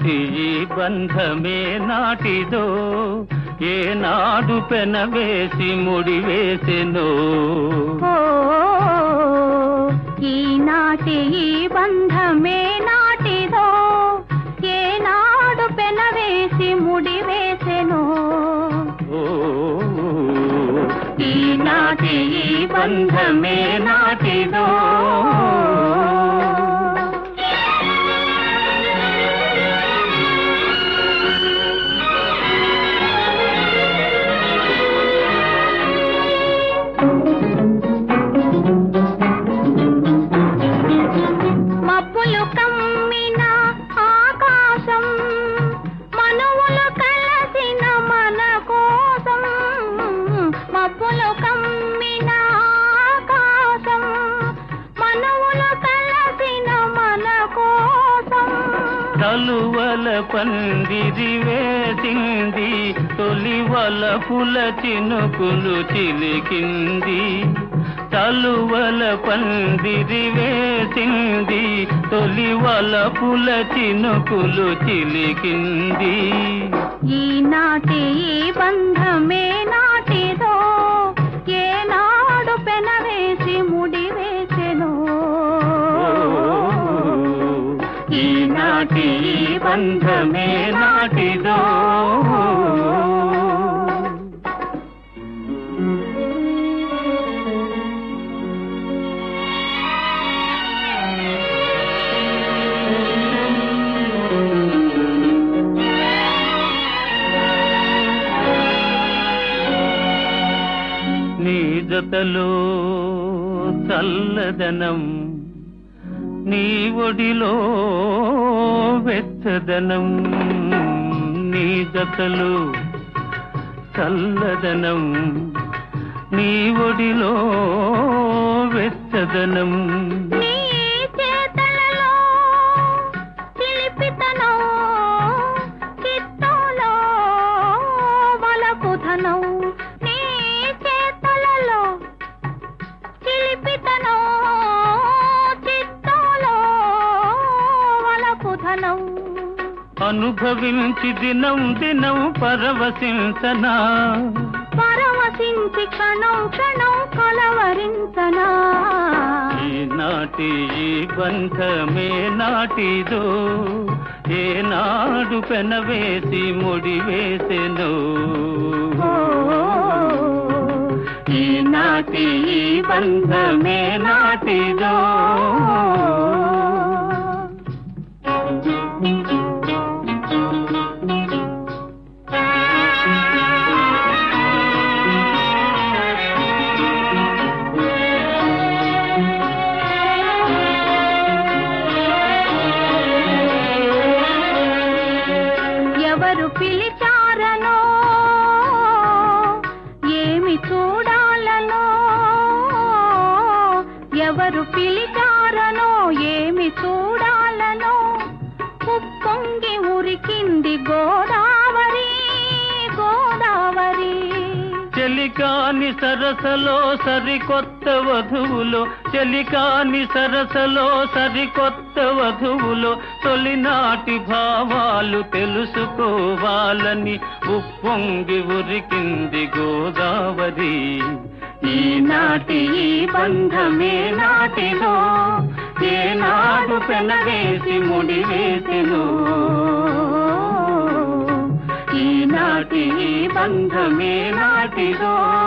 ఈనాటి ఈ బంధమే నాటిదో ఏనాడు పెనవేసి ముడివేసెనో ఓ ఈనాటి ఈ బంధమే నాటిదో ఏనాడు పెనవేసి ముడివేసెను ఓ ఈనాటి ఈ బంధమే నాటిదో మబ్బులు కమ్మిన ఆకాశం మనువులు కలసిన మన కోసం మబ్బులు కమ్మిన ఆకాశం మనువులు కలసిన మన కోసం తలువల పందిరి వేసింది తొలి వలపుల చినుకులు చిలికింది తలువల పందిరి వేసింది తొలి వలపుల చినుకులు చిలికింది ఈనాటి ఈ బంధమే నాటిదో ఏనాడు పెనవేసి ముడివేసెను ఈనాటి ఈ బంధమే నాటిదో నీ జతలో చల్లదనం నీ ఒడిలో వెచ్చదనం నీ జతలో చల్లదనం నీ ఒడిలో వెచ్చదనం నీ చేతలలో చిలిపితనం చిత్తంలో వలపుధనం నీ చేతలలో చిలిపితనం చిత్తంలో వలపుధనం అనుభవించి దినం దినం పరవశించనా పరవశించి క్షణం క్షణం కలవరించనా ఈనాటి ఈ బంధమే నాటిదో ఏనాడు పెనవేసి ముడివేసెను ఓ, ఈనాటి ఈ బంధమే నాటిదో ఎవరు పిలిచారనో ఏమి చూడాలనో ఎవరు పిలిచారనో ఏమి చూడాలనో ఉప్పొంగి ఉరికింది గోదావరి గోదావరి చెలికాని సరసలో సరికొత్త వధువులో చెలికాని సరసలో సరికొత్త వధువులో తొలినాటి భావాలు తెలుసుకోవాలని ఉప్పొంగి ఉరికింది గోదావరి ఈనాటి ఈ బంధమే నాటిదో ఏనాడు పెనవేసి ముడివేసెను ఈనాటి ఈ బంధమే నాటిదో